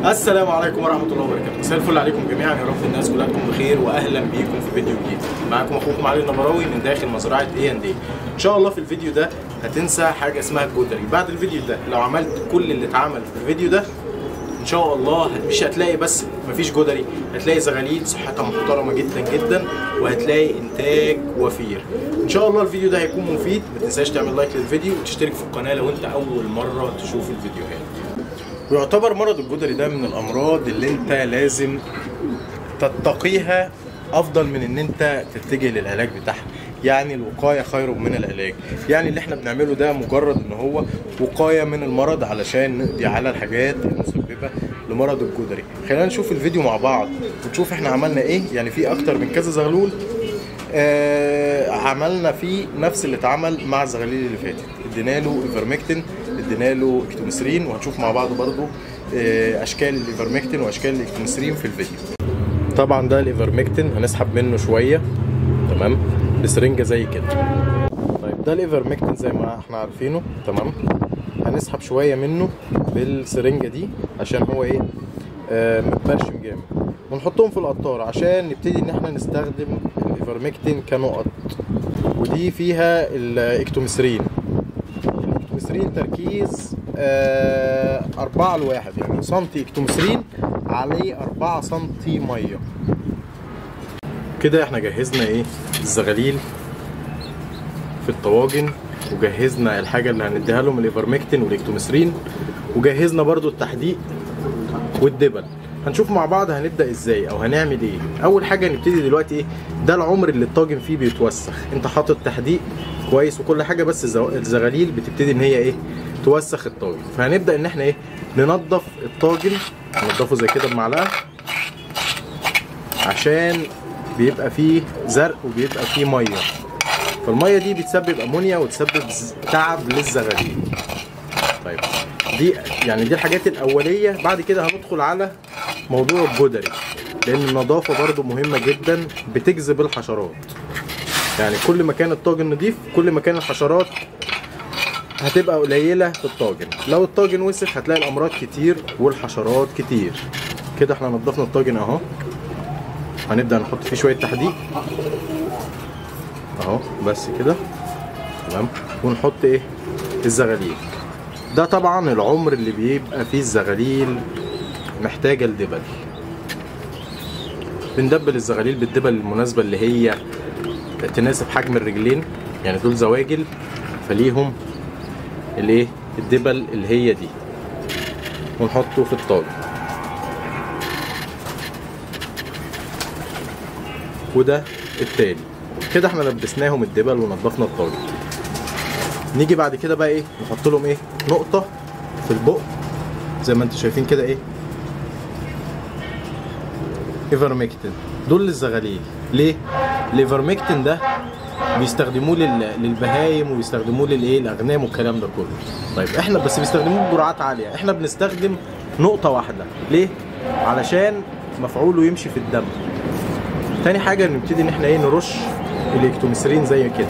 السلام عليكم ورحمه الله وبركاته مساء الفل عليكم جميعا يا رب الناس كلها تكون بخير واهلا بيكم في فيديو جديد معاكم اخوكم علي النبراوي من داخل مزرعه اي اند اي ان شاء الله في الفيديو ده هتنسى حاجه اسمها الجدري بعد الفيديو ده لو عملت كل اللي اتعمل في الفيديو ده ان شاء الله مش هتلاقي بس مفيش جدري هتلاقي زغاليل صحتها محترمه جدا جدا وهتلاقي انتاج وفير ان شاء الله الفيديو ده هيكون مفيد ما تنساش تعمل لايك للفيديو وتشترك في القناه لو انت اول مره تشوف الفيديوهات ويعتبر مرض الجدري ده من الامراض اللي انت لازم تتقيها افضل من ان انت تتجه للعلاج بتاعها يعني الوقايه خير من العلاج يعني اللي احنا بنعمله ده مجرد ان هو وقايه من المرض علشان نقضي على الحاجات المسببه لمرض الجدري خلينا نشوف الفيديو مع بعض ونشوف احنا عملنا ايه يعني في اكتر من كذا زغلول آه عملنا فيه نفس اللي اتعمل مع الزغاليل اللي فاتت ادينا له ايفرمكتين ادينا له اكتوميسرين وهنشوف مع بعض برضو آه اشكال الايفرمكتين واشكال الاكتوميسرين في الفيديو طبعا ده الايفرمكتين هنسحب منه شويه تمام بسرنجه زي كده طيب ده الايفرمكتين زي ما احنا عارفينه تمام هنسحب شويه منه بالسرنجه دي عشان هو ايه آه متبرشم جامد ونحطهم في القطار عشان نبتدي ان احنا نستخدم الايفرمكتين كنقط ودي فيها الاكتوميسرين الاكتوميسرين تركيز آه أربعة لواحد يعني سنتي اكتوميسرين عليه أربعة سنتي مية كده احنا جهزنا ايه الزغاليل في الطواجن وجهزنا الحاجة اللي هنديها لهم الايفرمكتين والاكتوميسرين وجهزنا برضو التحديق والدبل هنشوف مع بعض هنبدا ازاي او هنعمل ايه اول حاجه هنبتدي دلوقتي ايه ده العمر اللي الطاجن فيه بيتوسخ انت حاطط تحديق كويس وكل حاجه بس الزغاليل بتبتدي ان هي ايه توسخ الطاجن فهنبدا ان احنا ايه ننظف الطاجن ننضفه زي كده بمعلقه عشان بيبقى فيه زرق وبيبقى فيه ميه فالميه دي بتسبب امونيا وتسبب تعب للزغاليل طيب دي يعني دي الحاجات الاوليه بعد كده هندخل على موضوع الجدري لان النظافه برضو مهمه جدا بتجذب الحشرات يعني كل ما كان الطاجن نضيف كل ما كان الحشرات هتبقى قليله في الطاجن لو الطاجن وسخ هتلاقي الامراض كتير والحشرات كتير كده احنا نضفنا الطاجن اهو هنبدا نحط فيه شويه تحديق اهو بس كده تمام ونحط ايه الزغاليل ده طبعا العمر اللي بيبقى فيه الزغاليل محتاجه الدبل بندبل الزغاليل بالدبل المناسبه اللي هي تناسب حجم الرجلين يعني دول زواجل فليهم الايه الدبل اللي هي دي ونحطه في الطاجن وده التاني كده احنا لبسناهم الدبل ونضفنا الطاجن نيجي بعد كده بقى ايه نحط لهم ايه نقطه في البق زي ما انتم شايفين كده ايه ايفرمكتين دول للزغاليل ليه الايفرمكتين ده بيستخدموه لل... للبهايم وبيستخدموه للايه الاغنام والكلام ده كله طيب احنا بس بيستخدموه بجرعات عاليه احنا بنستخدم نقطه واحده ليه علشان مفعوله يمشي في الدم تاني حاجه نبتدي ان احنا ايه نرش الاكتوميسرين زي كده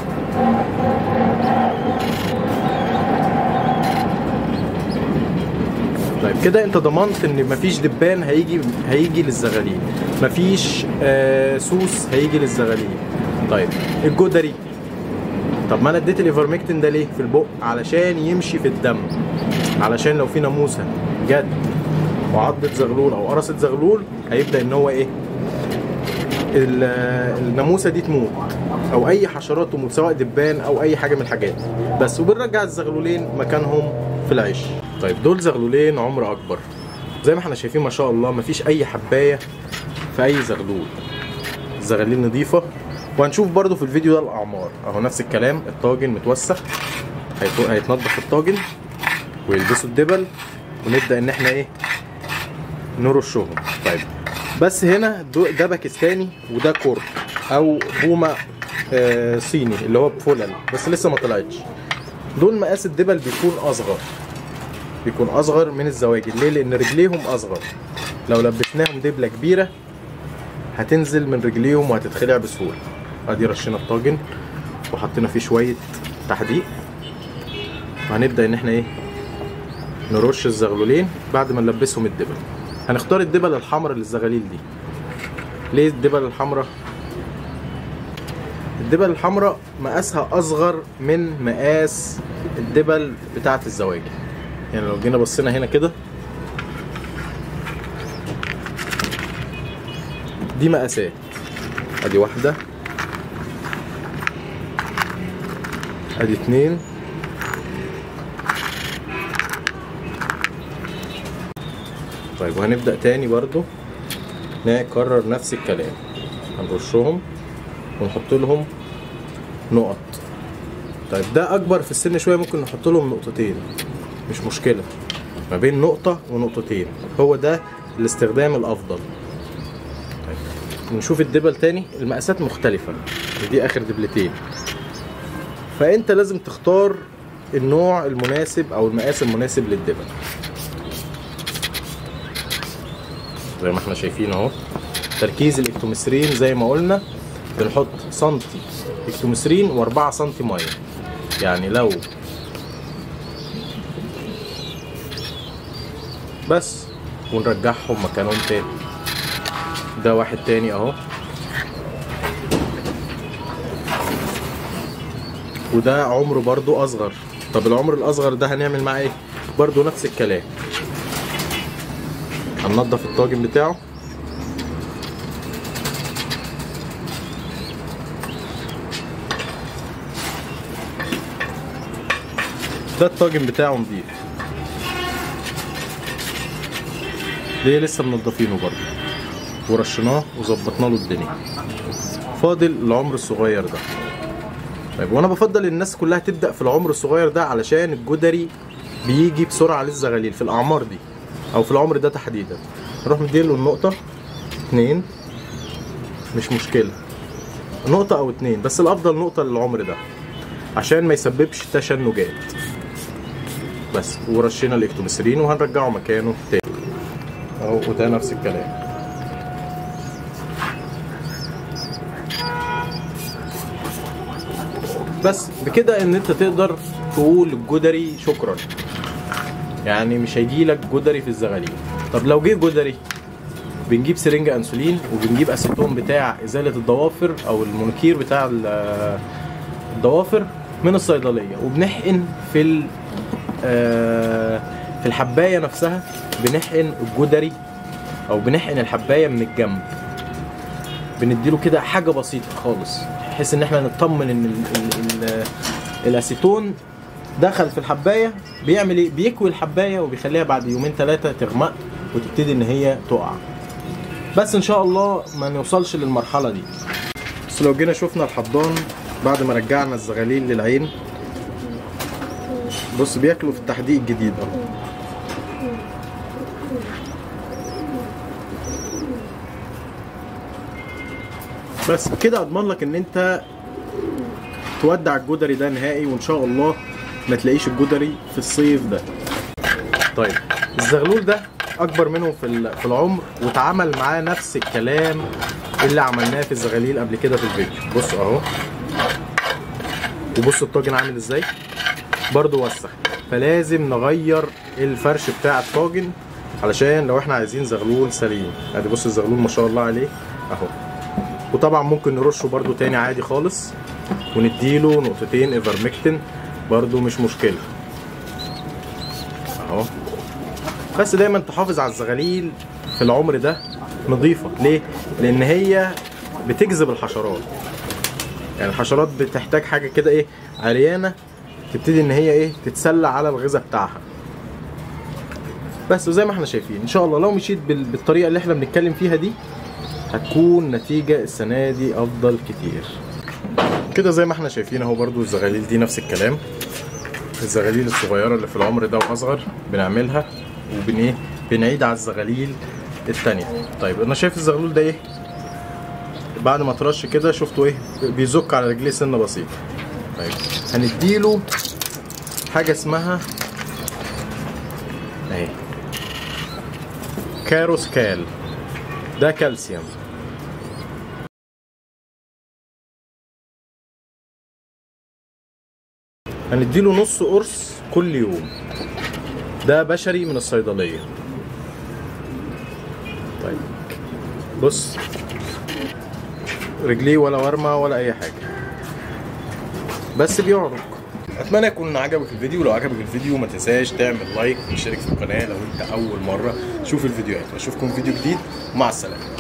طيب كده انت ضمنت ان مفيش دبان هيجي هيجي للزغاليل مفيش آه سوس هيجي للزغاليل طيب الجدري طب ما انا اديت الايفرمكتين ده ليه في البق علشان يمشي في الدم علشان لو في ناموسه جت وعضت زغلول او قرصت زغلول هيبدا ان هو ايه الناموسه دي تموت او اي حشرات تموت سواء دبان او اي حاجه من الحاجات بس وبنرجع الزغلولين مكانهم في العيش طيب دول زغلولين عمر اكبر زي ما احنا شايفين ما شاء الله مفيش اي حبايه في اي زغلول الزغاليل نظيفه وهنشوف برضو في الفيديو ده الاعمار اهو نفس الكلام الطاجن متوسخ هيتنضف الطاجن ويلبسوا الدبل ونبدا ان احنا ايه نرشهم طيب بس هنا ده باكستاني وده كورك او بومه آه صيني اللي هو بفلل بس لسه ما طلعتش دول مقاس الدبل بيكون اصغر بيكون اصغر من الزواجل ليه لان رجليهم اصغر لو لبسناهم دبله كبيره هتنزل من رجليهم وهتتخلع بسهوله ادي رشينا الطاجن وحطينا فيه شويه تحديق وهنبدا ان احنا ايه نرش الزغلولين بعد ما نلبسهم الدبل هنختار الدبل الحمراء للزغاليل دي ليه الدبل الحمراء الدبل الحمراء مقاسها اصغر من مقاس الدبل بتاعه الزواجي يعني لو جينا بصينا هنا كده دي مقاسات ادي واحده ادي اتنين طيب وهنبدأ تاني برضو نكرر نفس الكلام هنرشهم ونحط لهم نقط طيب ده اكبر في السن شويه ممكن نحط لهم نقطتين مش مشكله ما بين نقطه ونقطتين هو ده الاستخدام الافضل طيب نشوف الدبل تاني المقاسات مختلفه دي اخر دبلتين فانت لازم تختار النوع المناسب او المقاس المناسب للدبل زي ما احنا شايفين اهو تركيز الاكتومسترين زي ما قلنا بنحط سنتي اكتومسترين و4 سنتي ميه يعني لو بس ونرجعهم مكانهم تاني ده واحد تاني اهو وده عمره برضو اصغر طب العمر الاصغر ده هنعمل معاه ايه برضو نفس الكلام هننضف الطاجن بتاعه ده الطاجن بتاعه نضيف ليه لسه منضفينه برضه ورشيناه وظبطنا له الدنيا فاضل العمر الصغير ده طيب وانا بفضل الناس كلها تبدا في العمر الصغير ده علشان الجدري بيجي بسرعه للزغاليل في الاعمار دي او في العمر ده تحديدا نروح مديله النقطه اتنين مش مشكله نقطه او اتنين بس الافضل نقطه للعمر ده عشان ما يسببش تشنجات بس ورشينا الاكتوميسرين وهنرجعه مكانه تاني اهو وده نفس الكلام بس بكده ان انت تقدر تقول الجدري شكرا يعني مش هيجيلك جدري في الزغاليل طب لو جه جدري بنجيب سرنجة انسولين وبنجيب اسيتون بتاع ازالة الضوافر او المونوكير بتاع ال- الضوافر من الصيدلية وبنحقن في ال- آه، في الحباية نفسها بنحقن الجدري او بنحقن الحباية من الجنب بنديله كده حاجة بسيطة خالص بحيث ان احنا نطمن ان ال ال ال الاسيتون دخل في الحباية بيعمل ايه؟ بيكوي الحباية وبيخليها بعد يومين ثلاثة تغمق وتبتدي ان هي تقع بس ان شاء الله ما نوصلش للمرحلة دي بس لو جينا شفنا الحضان بعد ما رجعنا الزغاليل للعين بص بياكلوا في التحديق الجديد اهو بس كده اضمن لك ان انت تودع الجدري ده نهائي وان شاء الله ما تلاقيش الجدري في الصيف ده طيب الزغلول ده اكبر منه في ال- في العمر واتعمل معاه نفس الكلام اللي عملناه في الزغاليل قبل كده في الفيديو بص اهو وبص الطاجن عامل ازاي برضو وسخ فلازم نغير الفرش بتاع الطاجن علشان لو احنا عايزين زغلول سليم ادي بص الزغلول ما شاء الله عليه اهو وطبعا ممكن نرشه برضو تاني عادي خالص ونديله نقطتين ايفرمكتين برضو مش مشكلة اهو بس دايما تحافظ على الزغاليل في العمر ده نظيفة ليه؟ لان هي بتجذب الحشرات يعني الحشرات بتحتاج حاجة كده ايه عريانة تبتدي ان هي ايه تتسلى على الغذاء بتاعها بس وزي ما احنا شايفين ان شاء الله لو مشيت بال- بالطريقة اللي احنا بنتكلم فيها دي هتكون نتيجة السنة دي أفضل كتير كده زي ما احنا شايفين اهو برضو الزغاليل دي نفس الكلام الزغاليل الصغيرة اللي في العمر ده وأصغر بنعملها وبن ايه بنعيد على الزغاليل التانية طيب أنا شايف الزغلول ده ايه بعد ما ترش كده شفته ايه بيزك على رجليه سنة بسيطة طيب هنديله حاجة اسمها اهي كاروسكال ده كالسيوم هنديله نص قرص كل يوم ده بشري من الصيدلية طيب بص رجليه ولا ورمه ولا اي حاجه بس بيعرق اتمنى يكون عجبك الفيديو لو عجبك الفيديو ما تنساش تعمل لايك وتشترك في القناه لو انت اول مره تشوف الفيديوهات واشوفكم في فيديو جديد مع السلامه